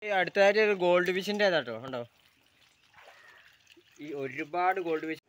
ഈ അടുത്തതായിട്ട് ഒരു ഗോൾഡ് ഫിഷിൻ്റെ ഏതാട്ടോ ഉണ്ടോ ഈ ഒരുപാട് ഗോൾഡ് ഫിഷ്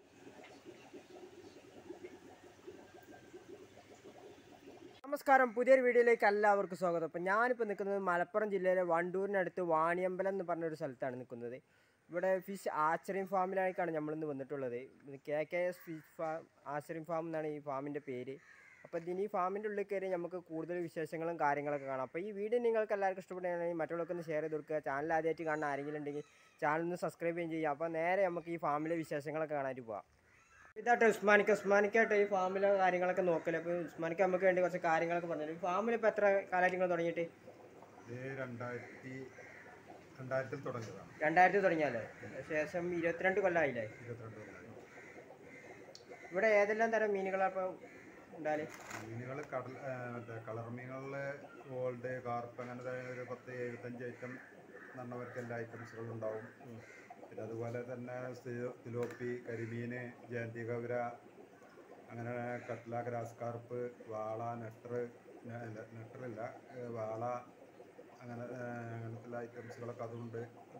നമസ്കാരം പുതിയൊരു വീഡിയോയിലേക്ക് എല്ലാവർക്കും സ്വാഗതം അപ്പം ഞാനിപ്പോൾ നിൽക്കുന്നത് മലപ്പുറം ജില്ലയിലെ വണ്ടൂരിനടുത്ത് വാണിയമ്പലം എന്ന് പറഞ്ഞൊരു സ്ഥലത്താണ് നിൽക്കുന്നത് ഇവിടെ ഫിഷ് ആച്ചറിയം ഫാമിലേക്കാണ് നമ്മളിന്ന് വന്നിട്ടുള്ളത് K K S fish farm aquarium farm എന്നാണ് ഈ ഫാമിൻ്റെ പേര് അപ്പോൾ ഇതിന് ഈ ഫാമിൻ്റെ ഉള്ളിൽ കയറി നമുക്ക് കൂടുതൽ വിശേഷങ്ങളും കാര്യങ്ങളൊക്കെ കാണാം അപ്പോൾ ഈ വീഡിയോ നിങ്ങൾക്ക് എല്ലാവർക്കും ഇഷ്ടപ്പെടുകയാണെങ്കിൽ മറ്റുള്ളവർക്ക് ഒന്ന് ഷെയർ ചെയ്ത് കൊടുക്കുക ചാനൽ ആദ്യമായിട്ട് കാണുന്ന ആരെങ്കിലും ഉണ്ടെങ്കിൽ ചാനൽ ഒന്ന് സബ്സ്ക്രൈബ് ചെയ്യുകയും ചെയ്യുക അപ്പോൾ നേരെ നമുക്ക് ഈ ഫാമിലെ വിശേഷങ്ങളൊക്കെ കാണാനായിട്ട് പോവാം ഇതാട്ടോ ഉസ്മാനിക്ക ഉസ്മാനിക്കായിട്ട് ഈ ഫാമിലെ കാര്യങ്ങളൊക്കെ നോക്കല് അപ്പോൾ ഉസ്മാനിക്ക നമുക്ക് വേണ്ടി കുറച്ച് കാര്യങ്ങളൊക്കെ പറഞ്ഞു ഈ ഫാമിൽ ഇപ്പോൾ എത്ര കാലമായിട്ട് നിങ്ങൾ തുടങ്ങിയിട്ട് ഇത് രണ്ടായിരത്തി രണ്ടായിരത്തിൽ തുടങ്ങിയതാണ് രണ്ടായിരത്തി തുടങ്ങിയാലേ ശേഷം ഇരുപത്തിരണ്ട് കൊല്ലമായില്ലേ ഇരുപത്തിരണ്ട് കൊല്ലമായി ഇവിടെ ഏതെല്ലാം തരം മീനുകളാണ് ഇപ്പോൾ ഉണ്ടാല് മീനുകൾ കടൽ ആ, മറ്റേ കളർ മീനുകളിൽ ഗോൾഡ് കാർപ്പ് അങ്ങനത്തെ ഒരു പത്ത് എഴുപത്തഞ്ച് ഐറ്റം നന്നവർക്ക് എല്ലാ ഐറ്റംസുകളും ഉണ്ടാവും പിന്നെ അതുപോലെ തന്നെ സ്ഥി- തിലോപ്പി കരിമീന് ജയന്തി കവര അങ്ങനെ കട്ല ഗ്രാസ് കാർപ്പ് വാള നെട്ടർ നെട്ടറില്ല വാള അങ്ങനെ ആ, അങ്ങനത്തെ ഐറ്റംസുകളൊക്കെ അതുണ്ട്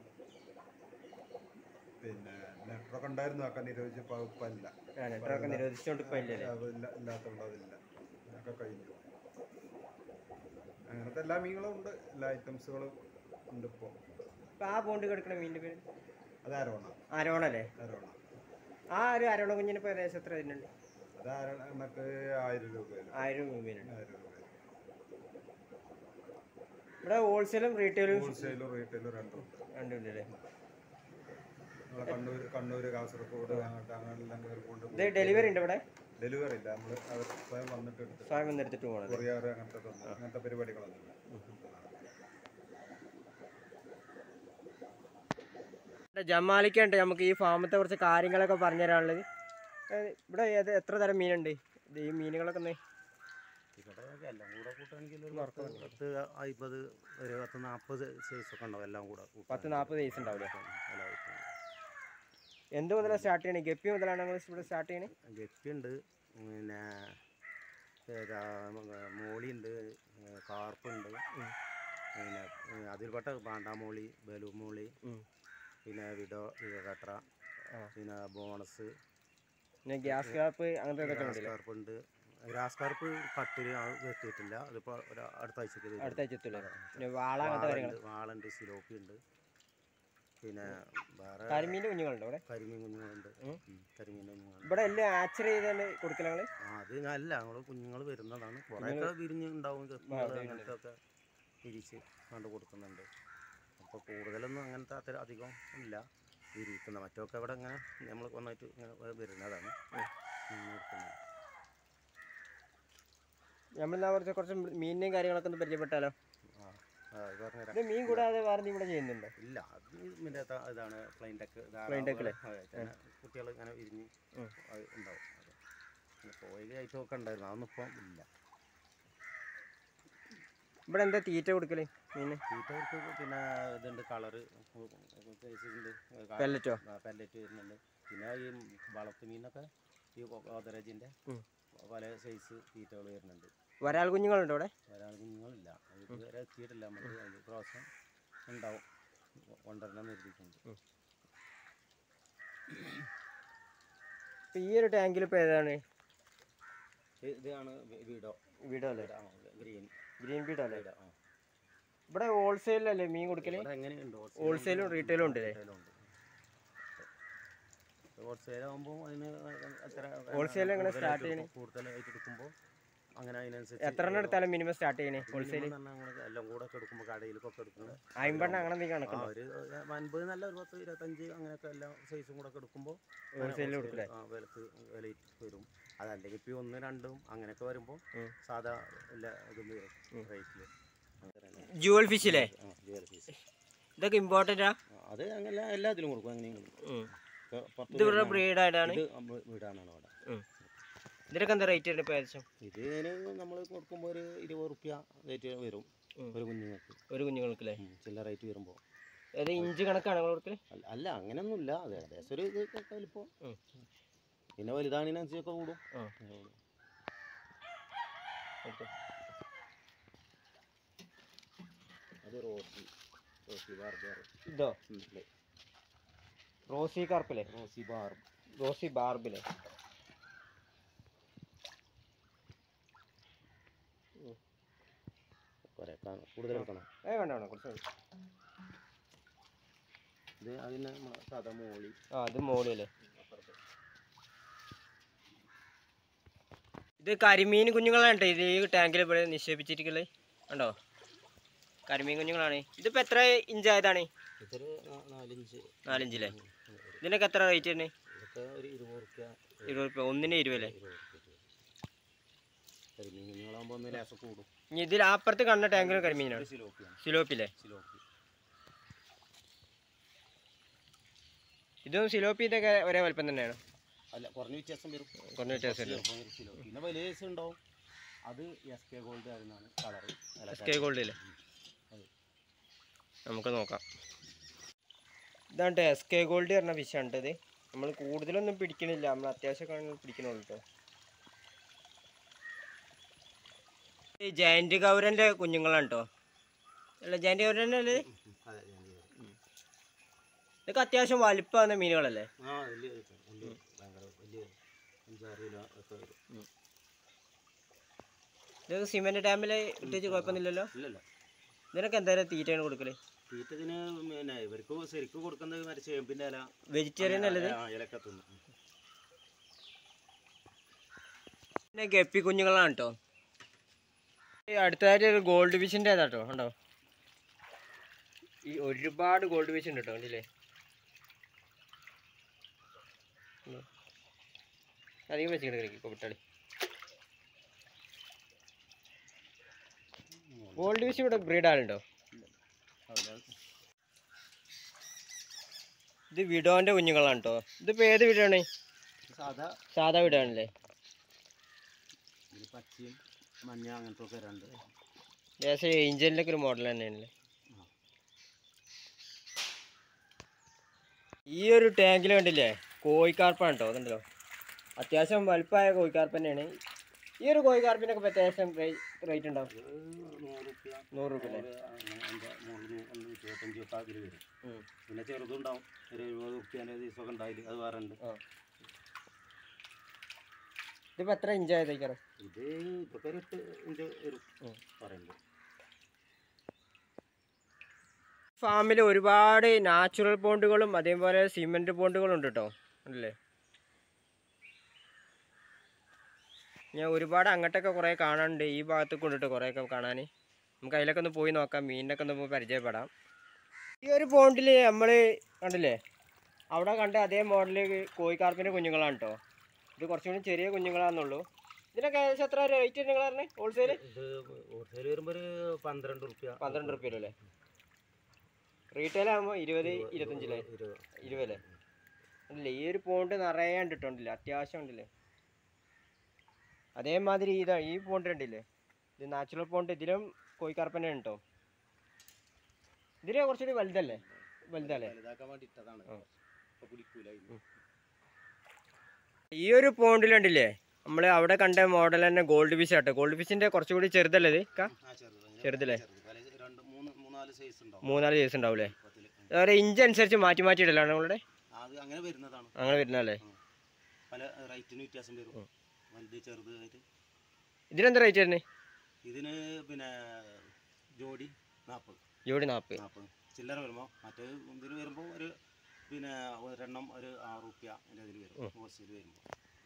പിന്നെ നെട്ടറൊക്കെ ഉണ്ടായിരുന്നു ഒക്കെ നിരോധിച്ചപ്പോൾ ഇപ്പല്ല നെറ്ററൊക്കെ നിരോധിച്ചുകൊണ്ട് ഇപ്പോൾ ഇല്ലല്ലേ അതില്ല ഇല്ലാത്തതുകൊണ്ട് അതില്ല അതൊക്കെ കഴിഞ്ഞു അങ്ങനത്തെ എല്ലാ മീനുകളും ഉണ്ട് എല്ലാ ഐറ്റംസുകളും ഉണ്ട് ഇപ്പോൾ ഇപ്പോൾ ആ പോണ്ട് കിടക്കുന്ന മീനിൻ്റെ പേര് അത് അരോണ അരോണല്ലേ അരോണ ആ ഒരു അരോണ കുഞ്ഞിന് ഇപ്പോൾ ഏകദേശം എത്ര ഇതിനുണ്ട് അത് അരോണക്ക് ആയിരം രൂപയിൽ ആയിരം രൂപയിലുണ്ട് ആയിരം രൂപ ഇവിടെ ഹോൾസെയിലും റീറ്റെയിലും ഹോൾസെയിലും റീറ്റെയിലും രണ്ടും ഉണ്ട് രണ്ടുണ്ട് അല്ലേ നമ്മളെ കണ്ണൂർ കണ്ണൂർ കാസർഗോഡ് അങ്ങോട്ട് അങ്ങനെല്ലാം കയറിക്കൊണ്ട് ഇത് ഡെലിവറി ഉണ്ട് ഇവിടെ ഡെലിവറി ഇല്ല നമ്മൾ അവർ സ്വയം വന്നിട്ട് എടുത്ത് സ്വയം വന്നെടുത്തിട്ട് പോകണത് കൊറിയർ അങ്ങനത്തെ ഒന്നും- അങ്ങനത്തെ പരിപാടികളൊന്നുമില്ല ജമാലിക്കുണ്ട് നമുക്ക് ഈ ഫാമത്തെ കുറച്ച് കാര്യങ്ങളൊക്കെ പറഞ്ഞു തരാനുള്ളത് ഏഹ് ഇവിടെ ഏത് എത്ര തരം മീനുണ്ട് ഇത് ഈ മീനുകളൊക്കെ ഒന്ന് ഇവിടെ എല്ലാം കൂടെ കൂട്ടുകയാണെങ്കിൽ ഒരു പത്ത് പത്ത് അമ്പത് ഒരു പത്ത് നാൽപ്പത് സൈസൊക്കെ ഉണ്ടാവും എല്ലാം കൂടെ പത്ത് നാൽപ്പത് സൈസ് ഉണ്ടാവില്ലേ കൂട്ടാൻ എന്ത് മുതലാണ് സ്റ്റാർട്ട് ചെയ്യണേ ഗപ്പി മുതലാണ് നിങ്ങൾ ഇവിടെ സ്റ്റാർട്ട് ചെയ്യണേ ഗപ്പിയുണ്ട് പിന്നെ ഏതാ മോളിയുണ്ട് കാർപ്പുണ്ട് പിന്നെ ഏ, അതിൽപ്പെട്ട പാണ്ടാമോളി ബലൂമോളി പിന്നെ വിഡോ വിഡോകട്ര പിന്നെ ബോണസ് പിന്നെ ഗ്യാസ് കാപ്പ് അങ്ങനത്തെ ഇതൊക്കെ ഗ്രാസ് ഉണ്ടല്ലേ കാർപ്പുണ്ട് ഗ്രാസ് കാർപ്പ് കട്ടിൽ എത്തിയിട്ടില്ല അതിപ്പോൾ ഒരു അടുത്ത ആഴ്ചക്ക് ഇത് അടുത്ത ആഴ്ചത്തുള്ളൂ പിന്നെ വാള അങ്ങനത്തെ കാര്യങ്ങൾ വാളുണ്ട് വാളുണ്ട് സിലോപ്പി ഉണ്ട് പിന്നെ വേറെ കരിമീൻ്റെ കുഞ്ഞുങ്ങളുണ്ടോ ഇവിടെ കരിമീൻ കുഞ്ഞുങ്ങളുണ്ട് ഉം. ഉം, കരിമീൻ കുഞ്ഞുങ്ങളുണ്ട് ഇവിടെ എല്ലാം ആച്ചർ ചെയ്താണ് കൊടുക്കല നിങ്ങൾ ആ, അത് അല്ല ഞങ്ങൾ കുഞ്ഞുങ്ങൾ വരുന്നതാണ് കുറേയൊക്കെ വിരിഞ്ഞ് ഉണ്ടാവും ഗപ്പികൾ അങ്ങനത്തെ ഒക്കെ വിരിച്ച് കണ്ട് കൊടുക്കുന്നുണ്ട് അപ്പോൾ കൂടുതലൊന്നും അങ്ങനത്തെ അത്ര അധികം ഇല്ല വിരിയിക്കുന്ന മറ്റൊക്കെ ഇവിടെ ഇങ്ങനെ നമ്മൾ ഒന്നായിട്ട് ഇങ്ങനെ വരുന്നതാണ് ഉം, നിർത്തുന്നത് നമ്മൾ കുറച്ച് കുറച്ച് മീനിനെയും കാര്യങ്ങളൊക്കെ ഒന്ന് പരിചയപ്പെട്ടാലോ ആ ആ, അത് പറഞ്ഞുതരാം ഇത് മീൻ കൂടാതെ വേറെ എന്തെങ്കിലും ഇവിടെ ചെയ്യുന്നുണ്ടോ ഇല്ല അത് ഇതിൻ്റെ അകത്ത് ഇതാണ് പ്ലെയിൻ ടെക്ക് Plain deck അല്ലേ? കുട്ടികൾ ഇങ്ങനെ വിരിഞ്ഞ് ഉം. അത് ഉണ്ടാവും അത്. പിന്നെ കോഴി ഐറ്റമൊക്കെ ഉണ്ടായിരുന്നു അതൊന്നും ഇപ്പം ഇല്ല ഇവിടെ എന്താ തീറ്റ കൊടുക്കല് മീന് തീറ്റവർക്ക് പിന്നെ ഇതുണ്ട് കളറ് ഉണ്ട് പെല്ലറ്റോ പെല്ലറ്റ് വരുന്നുണ്ട് പിന്നെ ഈ വളർത്തു മീനൊക്കെ ഈ ഗോദറേജിൻ്റെ ഉം. പല സൈസ് തീറ്റകൾ വരുന്നുണ്ട് വരാൽ കുഞ്ഞുങ്ങളുണ്ടോ ഇവിടെ ഒരാൾ കുഞ്ഞുങ്ങളില്ല അത് ഇതുവരെ എത്തിയിട്ടില്ല നമുക്ക് അതിന് പ്രാവശ്യം ഉണ്ടാവും കൊണ്ടുവരണം നിർത്തിയിട്ടുണ്ട് ഇപ്പൊ ഈ ഒരു ടാങ്കിൽ ഇപ്പോൾ ഏതാണ് ഇത് ഇതാണ് വീടോ വീടോ അല്ലേ ഗ്രീൻ ഗ്രീൻ ബീഡോ അല്ലേ വീടോ ആ ഇവിടെ ഹോൾസെയിലല്ലേ മീൻ കൊടുക്കല് ഇവിടെ എങ്ങനെയുണ്ട് ഹോൾസെയിലും റീറ്റെയിലും ഉണ്ട് അല്ലേ ഹോൾസെയിലുണ്ട് ഹോൾസെയിൽ ആകുമ്പോൾ അതിന് എത്ര Wholesale എങ്ങനെ start കൂടുതലായിട്ട് ചെയ്യണേ? കൂടുതലായിട്ട് എടുക്കുമ്പോൾ അങ്ങനെ അതിനനുസരിച്ച് എത്ര എണ്ണം എടുത്താലും മിനിമം സ്റ്റാർട്ട് ചെയ്യണേ ഹോൾസെയിൽ minimum എന്ന് പറഞ്ഞാൽ ഞങ്ങൾ എല്ലാം കൂടെ ഒക്കെ എടുക്കുമ്പോൾ കടയിലൊക്കെ എടുക്കുന്നത് അമ്പെണ്ണം അങ്ങനെ എന്തെങ്കിലും ആ കണക്കുണ്ടോ ഒരു അൻപത് നല്ല ഒരു പത്ത് ഇരുപത്തഞ്ച് അങ്ങനെയൊക്കെ എല്ലാ സൈസും കൂടെ ഒക്കെ എടുക്കുമ്പോൾ Wholesale ല് കൊടുക്കില്ലേ? ആ വിലക്ക് വിലയിട്ട് വരും അതല്ലെങ്കിൽ ഇപ്പോൾ ഒന്ന് രണ്ടും അങ്ങനെയൊക്കെ വരുമ്പോൾ ഉം. സാധാ എല്ലാ ഇതും വരും റേറ്റിൽ ജുവൽ ഫിഷില്ലേ ആ ജുവൽ പീസ് ഇതൊക്കെ ഇമ്പോർട്ടൻ്റാ അത് അങ്ങനെ എല്ലാത്തിലും കൊടുക്കും അങ്ങനെയും കൊടുക്കും ഇപ്പൊ പത്ത് ഇത് ഇവരുടെ പേരിനാണ്. ബ്രീഡായിട്ടാണ് ഇത് അമ്പ- വീടാണ് അവിടെ ഇതിനൊക്കെ എന്താ റേറ്റ് വരുന്നത് ഇപ്പോൾ ഏകദേശം ഇതിന് നമ്മൾ കൊടുക്കുമ്പോൾ ഒരു ഇരുപത് റുപ്യ റേറ്റ് വരും ഉം. ഒരു കുഞ്ഞുങ്ങൾക്ക് ഒരു കുഞ്ഞുങ്ങൾക്ക് അല്ലേ ഉം, ചില്ല റേറ്റ് വരുമ്പോൾ ഏത് ഇഞ്ച് കണക്കാണ് നിങ്ങൾ കൊടുക്കല് അല്ല അല്ല അങ്ങനെയൊന്നുമില്ല അത് ഏകദേശം ഒരു ഇത് വലിപ്പം ഉം. പിന്നെ വലുതാണിനനുസരിച്ചൊക്കെ കൂടും ആ അങ്ങനെ കൂടും. ഓക്കെ അത് റോസ് റോസി ബാർബർ ഇതോ റോസി കാർപ്പിലെ റോസി ബാർബ് റോസി ബാർബിലെ കുറേ കാണും കൂടുതൽ എടുക്കണം ഏ വേണ്ട വേണ്ട കുറച്ച് മതി. ഇത് അതിന് നമ്മളെ സാധാ മോളി ആ ഇത് മോളിയല്ലേ ഇത് കരിമീൻ കുഞ്ഞുങ്ങളാണ് ട്ടോ ഇത് ഈ ടാങ്കിൽ ഇവിടെ നിക്ഷേപിച്ചിരിക്കുന്നത് കണ്ടോ കരിമീൻ കുഞ്ഞുങ്ങളാണ് ഇതിപ്പോൾ എത്ര ഇഞ്ച് ആയതാണ് ഇതൊരു നാ- നാലിഞ്ച് നാലിഞ്ചില്ലേ ഇതിനൊക്കെ എത്ര റേറ്റ് തന്നെ ഇതൊക്കെ ഒരു ഇരുപത് റുപ്യ ഇരുപത് റുപ്യ ഒന്നിന് ഇരുപല്ലേ ഇരുപത് റുപ്യ കരിമീൻ കുഞ്ഞുങ്ങളാകുമ്പോൾ ഒന്ന് ലേസം കൂടും ഇനി ഇതിൽ അപ്പുറത്ത് കാണുന്ന ടാങ്കിലും കരിമീനാണ് ഇത് സിലോപ്പിയാണ് സിലോപ്പില്ലേ സിലോപ്പി ഇതും സിലോപ്പി ഇതൊക്കെ ഒരേ വലുപ്പം തന്നെയാണ് അല്ല കുറഞ്ഞ വ്യത്യാസം വരും കുറഞ്ഞ വ്യത്യാസം കുറച്ച് ചെറുപ്പം വരും സിലോപ്പി പിന്നെ വലിയ സൈസ് ഉണ്ടാവും അത് എസ് കെ ഗോൾഡ് ആയിരുന്നാണ് കളറ് എസ് കെ ഗോൾഡില്ലേ നമുക്ക് നോക്കാം ഇതാണ്ട് എസ് കെ ഗോൾഡ് പറഞ്ഞ ഫിഷാണ് ഇത് നമ്മൾ കൂടുതലൊന്നും പിടിക്കണില്ല നമ്മൾ അത്യാവശ്യമൊക്കെ പിടിക്കണുള്ളൂ കേട്ടോ ഈ ജയന്റ് ഗൗരൻ്റെ കുഞ്ഞുങ്ങളാണ് കേട്ടോ അല്ല ജയന്റ് ഗൗരൻ്റെ അല്ലേ ഇത്? അതെ ഞാൻ ചെയ്തത്. ഇതൊക്കെ അത്യാവശ്യം വലിപ്പമാകുന്ന മീനുകളല്ലേ ആ വലിയ ഇതാണ്. വലിയ ഭയങ്കര വലിയ അഞ്ചാറ് കിലോ ഒക്കെ വരും ഇതൊക്കെ സിമെന്റ് ഡാമിൽ ഇട്ടിച്ച് കുഴപ്പമൊന്നുമില്ലല്ലോ ഇല്ലല്ല ഇതിനൊക്കെ എന്തായാലും തീറ്റയാണ് കൊടുക്കല് തീറ്റത്തിന് പിന്നെ ഇവർക്ക് ശരിക്കും കൊടുക്കുന്നത് മറ്റേ ചേമ്പിൻ്റെ ഇല വെജിറ്റേറിയൻ അല്ലത് ആ, ഇലക്കെ തിന്നും പിന്നെ ഗപ്പി കുഞ്ഞുങ്ങളാണ് കേട്ടോ അടുത്തതായിട്ട് ഒരു ഗോൾഡ് ഫിഷിൻ്റെ ഏതാട്ടോ ഉണ്ടോ ഈ ഒരുപാട് ഗോൾഡ് ഫിഷ് ഉണ്ട് കേട്ടോ കണ്ടില്ലേ ഉം. അധികം വെച്ചിട്ട് കളിക്കും കൊപ്പിട്ടാളി ഗോൾഡ് ഫിഷ് ഇവിടെ ബ്രീഡ് ആളുണ്ടോ ഇത് വിഡോന്റെ കുഞ്ഞുങ്ങളാണ് കേട്ടോ ഇതിപ്പോൾ ഏത് വിഡോയാണ് സാധാ സാധാ വിഡോയാണല്ലേ ഇതിൽ പച്ചയും മഞ്ഞ അങ്ങനത്തെ ഒക്കെ രണ്ട് ഏകദേശം ഏഞ്ചലിൻ്റെ ഒക്കെ ഒരു മോഡൽ തന്നെയാണല്ലേ ഈ ഒരു ടാങ്കിൽ കണ്ടില്ലേ കോഴിക്കാർപ്പാണ് കേട്ടോ അതുണ്ടല്ലോ അത്യാവശ്യം വലുപ്പമായ കോഴിക്കാർപ്പ് തന്നെയാണ് ഈ ഒരു കോഴിക്കാർപ്പിനൊക്കെ ഇപ്പം അത്യാവശ്യം റേറ്റ് ഉണ്ടാവും നൂറ് റുപ്യ നൂറ് രൂപ അല്ലേ അങ്ങനെ അതിൻ്റെ മുകളിൽ ഒന്ന് ഇരുപത്തഞ്ച് ഒക്കെ അതിൽ വരും ഉം. പിന്നെ ചെറുതുണ്ടാവും ഒരു എഴുപത് റുപ്യേൻ്റെ ദിവസമൊക്കെ ഉണ്ടായില്ല അത് വേറെ ഉണ്ട് ആ ഇതിപ്പോൾ എത്ര ഇഞ്ചായതേക്കാറ് ഇത് ഇതൊക്കെ ഒരു എട്ട് ഇഞ്ച് വരും ഉം. പറയുന്നത് ഫാമിൽ ഒരുപാട് നാച്ചുറൽ പോണ്ടുകളും അതേപോലെ സിമെൻറ്റ് പോണ്ടുകളും ഉണ്ട് കേട്ടോ അല്ലേ ഞാൻ ഒരുപാട് അങ്ങോട്ടൊക്കെ കുറേ കാണാനുണ്ട് ഈ ഭാഗത്ത് കൊണ്ടിട്ട് കുറേയൊക്കെ കാണാൻ നമുക്ക് അതിലൊക്കെ ഒന്ന് പോയി നോക്കാം മീനിനൊക്കെ ഒന്ന് പോയി പരിചയപ്പെടാം ഈ ഒരു പോണ്ടിൽ നമ്മൾ കണ്ടില്ലേ അവിടെ കണ്ട അതേ മോഡൽ കോഴിക്കാർപ്പിൻ്റെ കുഞ്ഞുങ്ങളാണ് കേട്ടോ ഇത് കുറച്ചും കൂടി ചെറിയ കുഞ്ഞുങ്ങളാണെന്നുള്ളൂ ഇതിനൊക്കെ ഏകദേശം എത്ര റേറ്റ് നിങ്ങൾ പറഞ്ഞത് ഹോൾസെയിൽ ഇത് ഹോൾസെയിൽ വരുമ്പോൾ ഒരു പന്ത്രണ്ട് റുപ്യ പന്ത്രണ്ട് റുപ്യ അല്ലേ റീറ്റെയിൽ ആകുമ്പോൾ ഇരുപത് ഇരുപത്തഞ്ചില്ലേ ഇരുപത് ഇരുപതല്ലേ അല്ലേ ഈ ഒരു പോണ്ട് നിറയെ കണ്ടിട്ടുണ്ടല്ലേ അത്യാവശ്യം ഉണ്ടല്ലേ അതേമാതിരി ഇതാ ഈ പോണ്ട് കണ്ടില്ലേ ഇത് നാച്ചുറൽ പോണ്ട് ഇതിലും കോഴിക്കാർപ്പന്നെ കേട്ടോ ഇതിന് കുറച്ചുകൂടി വലുതല്ലേ വലുതല്ലേ വലുതാക്കാൻ വേണ്ടി ഇട്ടതാണ് ആ. ഇപ്പൊ കുടിക്കൂല ഇത്. ഈ ഒരു പോണ്ടിൽ കണ്ടില്ലേ നമ്മൾ അവിടെ കണ്ട മോഡൽ തന്നെ ഗോൾഡ് ഫിഷ് ആട്ടോ ഗോൾഡ് ഫിഷിന്റെ കുറച്ചുകൂടി ചെറുതല്ലേ ഇത് ക്കാ? ആ ചെറുത് അതിന് ചെറുതല്ലേ? ചെറുത്. പല രണ്ട് മൂന്ന് മൂന്നാല് സൈസ് ഉണ്ടാവും മൂന്നാല് ദിവസം ഉണ്ടാവൂലേ പത്തില്. അതുപോലെ ഇഞ്ച് അനുസരിച്ച് മാറ്റി മാറ്റി ഇടലാണ് നമ്മളുടെ അത് അങ്ങനെ വരുന്നതാണ് അങ്ങനെ വരുന്നതല്ലേ പല റേറ്റിന് വ്യത്യാസം വരും വലുത് ചെറുത് ആയിട്ട് ഇതിനെന്താ റേറ്റ് വരുന്നത് ഇതിന് പിന്നെ ജോഡി നാൽപ്പത് ജോഡി നാൽപ്പത് നാൽപ്പത് ചില്ലറ വരുമ്പോൾ മറ്റേ ഇതിന് വരുമ്പോൾ ഒരു പിന്നെ ഒരെണ്ണം ഒരു ആറ് റുപ്യ അതിൻ്റെ ഇതിൽ വരും ഹോൾസെയിൽ വരുമ്പോൾ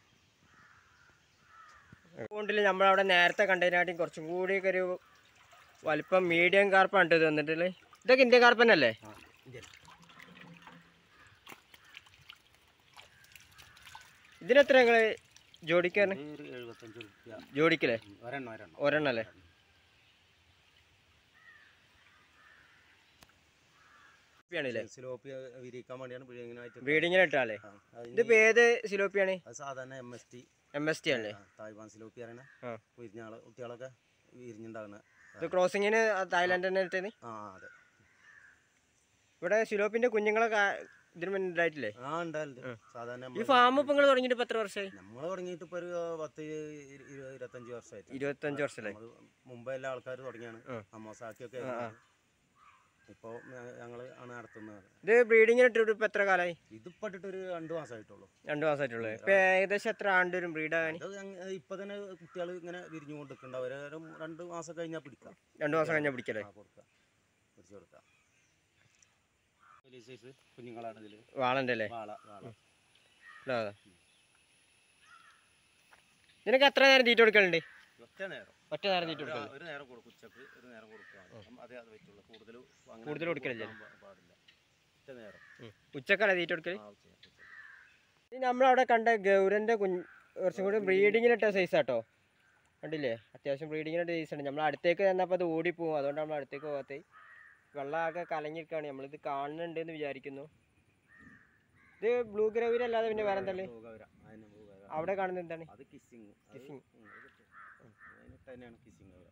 അക്കൗണ്ടിൽ നമ്മളവിടെ നേരത്തെ കണ്ടതിനാട്ടി കുറച്ചും കൂടിയൊക്കെ ഒരു വലിപ്പം മീഡിയം കാർപ്പാണ് ഇത് വന്നിട്ടുള്ളത് ഇതൊക്കെ ഇന്ത്യൻ കാർപ്പനല്ലേ ആ ഇന്ത്യൻ ഇതിനെത്ര നിങ്ങൾ ജോഡിക്ക് തന്നെ ഇത് ഒരു എഴുപത്തഞ്ച് റുപ്യ ജോഡിക്കല്ലേ ഒരെണ്ണം ഒരെണ്ണം ഒരെണ്ണം അല്ലേ സിലോപ്പിയാണല്ലേ സിലോപ്പി വിരിക്കാൻ വേണ്ടിയാണ് പിഴിങ്ങനായിട്ട് ബ്രീഡിങ്ങിന് ഇട്ടാലേ ആ, അതിന് ഇതിപ്പോൾ ഏത് സിലോപ്പിയാണ് അത് സാധാരണ M S T M S T ആണല്ലേ തായ്വാൻ സിലോപ്പി അറിയണ ആ വിരിഞ്ഞാള് കുട്ടികളൊക്കെ വിരിഞ്ഞുണ്ടാകുന്ന ഇത് ക്രോസിങ്ങിന് തായ്ലാൻഡ് തന്നെ ഇട്ടത് ആ അതെ ഇവിടെ സിലോപ്പിന്റെ കുഞ്ഞുങ്ങളെ കാ- ഇതിന് മുന്നേ ഉണ്ടായിട്ടില്ലേ ആ ഉണ്ടായിട്ടുണ്ട് സാധാരണ ഈ നമ്മള് ഫാം ഇപ്പം നിങ്ങൾ തുടങ്ങിയിട്ട് ഇപ്പം എത്ര വർഷമായി നമ്മൾ തുടങ്ങിയിട്ട് ഇപ്പോൾ ഒരു പത്ത് ഇരു- ഇരുപത് ഇരുപത്തഞ്ച് വർഷമായിട്ട് ഇരുപത്തഞ്ച് വർഷമല്ലേ നമ്മള് മുമ്പ് എല്ലാ ആൾക്കാർ തുടങ്ങിയാണ് ആ. അമ്മോസാക്കിയൊക്കെ ഇപ്പോൾ ഞങ്ങൾ ആണ് നടത്തുന്നത് ഇത് ബ്രീഡിങ്ങിന് ഇട്ടിട്ട് ഇപ്പൊ എത്ര കാലമായി ഇതിപ്പോൾ ഇട്ടിട്ടൊരു രണ്ട് മാസമായിട്ടുള്ളൂ രണ്ടു മാസമായിട്ടുള്ളത് ഇപ്പൊ ഏകദേശം എത്ര ആണ്ട് വരും ബ്രീഡാകാൻ അത് ഞങ്ങ- ഇപ്പൊ തന്നെ കുട്ടികൾ ഇങ്ങനെ വിരിഞ്ഞു കൊണ്ടിരിക്കുന്നുണ്ട് അവരെ ഒരു രണ്ട് മാസം കഴിഞ്ഞാൽ പിടിക്കാം രണ്ടു മാസം കഴിഞ്ഞാൽ പിടിക്കല്ലേ ആ, കൊടുക്കാം പിടിച്ചു കൊടുക്കാം വലിയ സൈസ് കുഞ്ഞുങ്ങളാണ് ഇതിൽ വാളന്റെ അല്ലേ വാള വാള ഇതാ, അതാ. നിനക്ക് എത്ര നേരം തീറ്റ കൊടുക്കലുണ്ട് ഒറ്റ നേരം ഒറ്റ നേരം തീറ്റ ഒരു- കൊടുക്കലുണ്ട് ഒരു നേരം കൊടുക്കും ഉച്ചക്ക് ഒരു നേരം കൊടുക്കുക അതേ അത് പറ്റുള്ളൂ കൂടുതൽ അങ്ങനെ കൂടുതൽ കൊടുക്കലില്ല. കൊടുക്കാൻ പാ- പാടില്ല ഒറ്റ നേരം ഉച്ചക്കല്ല തീറ്റ കൊടുക്കല് ആ ഉച്ച ഉച്ചക്ക്. ഇത് നമ്മളവിടെ കണ്ട ഗൗരന്റെ കുഞ്ഞ് കുറച്ചും കൂടി ബ്രീഡിങ്ങിനിട്ട സൈസ് ആട്ടോ കണ്ടില്ലേ അത്യാവശ്യം ബ്രീഡിങ്ങിനിട്ട സൈസ് ഉണ്ട് നമ്മൾ അടുത്തേക്ക് ചെന്നപ്പോൾ അത് ഓടിപ്പോവും അതുകൊണ്ട് നമ്മൾ അടുത്തേക്ക് പോകാത്തേ വെള്ളമൊക്കെ കലങ്ങിയിരിക്കുകയാണ് നമ്മളിത് കാണുന്നുണ്ട് എന്ന് വിചാരിക്കുന്നു ഇത് ബ്ലൂ ഗ്രവീർ അല്ലാതെ പിന്നെ വേറെ എന്തല്ലേ ഭൂഗൗര, അതിനെ ഭൂഗൗര. അവിടെ കാണുന്നത് എന്താണ് അത് കിസ്സിങ് Kissing. അതിനിട്ട് തന്നെയാണ് കിസ്സിങ് ഗൗര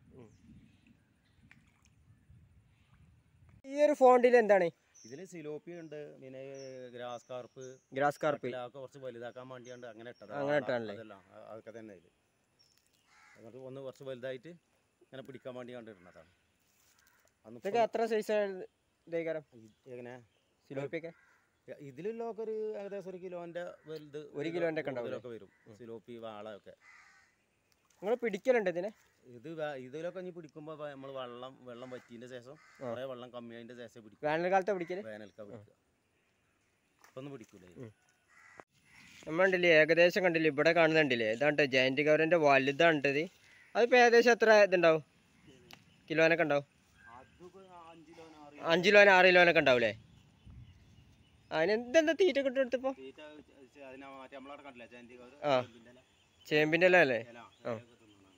ഈ ഒരു ഫോണ്ടിൽ എന്താണ് ഇതിൽ സിലോപ്പി ഉണ്ട് പിന്നെ ഗ്രാസ് കാർപ്പ് ഗ്രാസ് കാർപ്പ് ഒക്കെ കുറച്ച് വലുതാക്കാൻ വേണ്ടിയാണ്ട് അങ്ങനെ ഇട്ടത് അങ്ങനെ ഇട്ടതാണല്ലേ? അതെല്ലാം അ- അതൊക്കെ തന്നെ ഇതിൽ എന്നിട്ട് ഒന്ന് കുറച്ച് വലുതായിട്ട് ഇങ്ങനെ പിടിക്കാൻ വേണ്ടി കണ്ടിരുന്നതാണ് അന്ന് ഇതൊക്കെ എത്ര സൈസ് ഇതേക്കാരം എങ്ങനെ സിലോപ്പിയൊക്കെ ഇതിലുള്ളതൊക്കെ ഒരു ഏകദേശം ഒരു കിലോന്റെ വലുത് ഒരു കിലോന്റെ ഒക്കെ ഉണ്ടാവും കൂടുതലൊക്കെ വരും സിലോപ്പി വാള ഒക്കെ നിങ്ങൾ പിടിക്കലുണ്ട് ഇതിനെ ഇത് വേ- ഇതിലൊക്കെ ഇനി പിടിക്കുമ്പോൾ നമ്മൾ വെള്ളം വെള്ളം വറ്റിയതിന്റെ ശേഷം കുറേ വെള്ളം കമ്മിയായതിന്റെ ശേഷം പിടിക്കും വേനൽക്കാലത്തെ പിടിക്കല് വേനൽക്ക പിടിക്കുക ഇപ്പൊ ഒന്നും പിടിക്കൂല ഇത്. നമ്മൾ കണ്ടില്ലേ ഏകദേശം കണ്ടില്ലേ ഇവിടെ കാണുന്നുണ്ടില്ലേ ഇതാണ്ട് ജയന്റ് ഗൗരന്റെ വലുതാണ് ഇത് അതിപ്പോൾ ഏകദേശം എത്ര ഇതുണ്ടാവും കിലോനൊക്കെ ഉണ്ടാവും അതിപ്പോ അഞ്ച് കിലോ ആറ് അഞ്ച് കിലോന് ആറ് കിലോനൊക്കെ ഉണ്ടാവൂലേ അതിന് എന്തെന്താ തീറ്റ കിട്ടെടുത്തപ്പോൾ തീറ്റ ചെ- അതിനെ മാറ്റി നമ്മളവിടെ കണ്ടില്ല ചാന്തി കവറ് ആ. ചേമ്പിന്റെ ഇല. ചേമ്പിൻ്റെ എല്ലാം അല്ലേ ഇല, ആ. ഇലയൊക്കെ തിന്നണതാണ്.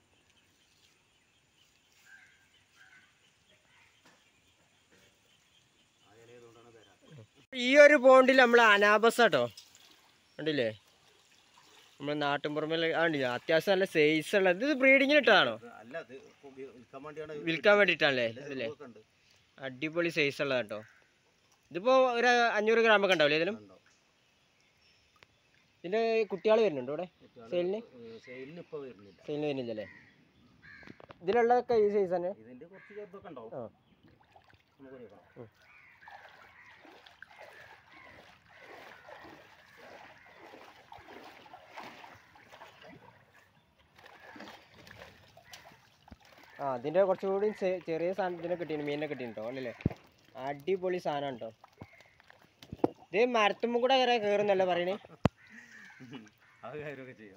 ആ ഇല ഇതുകൊണ്ടാണ് തരാം ഈ ഒരു പോണ്ടിൽ നമ്മൾ അനാബസ് കേട്ടോ കണ്ടില്ലേ നമ്മൾ നാട്ടിൻപുറമേൽ കണ്ടില്ലേ അത്യാവശ്യം നല്ല സൈസ് ഉള്ളത് ഇത് ബ്രീഡിങ്ങിന് ഇട്ടതാണോ അല്ല അത് വി- വിൽക്കാൻ വേണ്ടിയാണ് ഇത് വിൽക്കാൻ വേണ്ടിയിട്ടാണല്ലേ ഇതില് ഇതില്ലേ ചെറുതൊക്കെ ഉണ്ട്. അടിപൊളി സൈസ് ഉള്ളത് കേട്ടോ ഇതിപ്പോൾ ഒരു അഞ്ഞൂറ് ഗ്രാം ഒക്കെ ഉണ്ടാവില്ലേ ഇതിലും ഉണ്ടോ? ഇതിൻ്റെ കുട്ടികൾ വരുന്നുണ്ടോ ഇവിടെ കുട്ടികള് സെയിലിന് ഏ, സെയിലിന് ഇപ്പൊ വരുന്നില്ല സെയിലിന് വരുന്നില്ലല്ലേ ഇതിലുള്ളതൊക്കെ ഈ സൈസ് തന്നെ ഇതിന്റെ കുറച്ച് ചെറുതൊക്കെ ഉണ്ടാവും ആ. നമുക്ക് നോക്കാം ഉം. ആ അതിൻ്റെ കുറച്ചുകൂടി ചെ- ചെറിയ സാധനത്തിനെ കിട്ടിയിരുന്നു മീനിനെ കിട്ടിയിട്ടുണ്ടോ അല്ലല്ലേ അടിപൊളി സാധനം കേട്ടോ ഇത് മരത്തുമ്പോ കൂടെ വരെ കയറുന്നല്ലേ പറയണേ അത് കാര്യമൊക്കെ ചെയ്യാം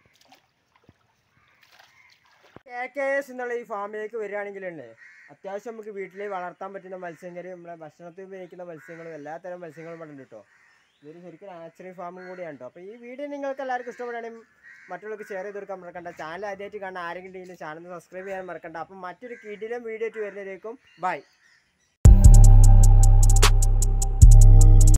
കെ കെ എസ് എന്നുള്ള ഈ ഫാമിലേക്ക് വരികയാണെങ്കിലല്ലേ അത്യാവശ്യം നമുക്ക് വീട്ടിൽ വളർത്താൻ പറ്റുന്ന മത്സ്യങ്ങളും നമ്മളെ ഭക്ഷണത്തിൽ ഉപയോഗിക്കുന്ന മത്സ്യങ്ങളും എല്ലാത്തരം മത്സ്യങ്ങളും ഇവിടെ ഉണ്ട് കേട്ടോ ഇതൊരു ശരിക്കും ആച്ചറി ഫാമും കൂടിയാണ് കേട്ടോ അപ്പോൾ ഈ വീഡിയോ നിങ്ങൾക്ക് എല്ലാവർക്കും ഇഷ്ടപ്പെടുകയാണെങ്കിൽ മറ്റുള്ളവർക്ക് ഷെയർ ചെയ്ത് കൊടുക്കാൻ മറക്കണ്ട ചാനൽ ആദ്യമായിട്ട് കാണാൻ ആരെങ്കിലും ചാനൽ സബ്സ്ക്രൈബ് ചെയ്യാൻ മറക്കണ്ട അപ്പം മറ്റൊരു കിടിലം വീഡിയോ ആയിട്ട് വരുന്നതിലേക്കും ബൈ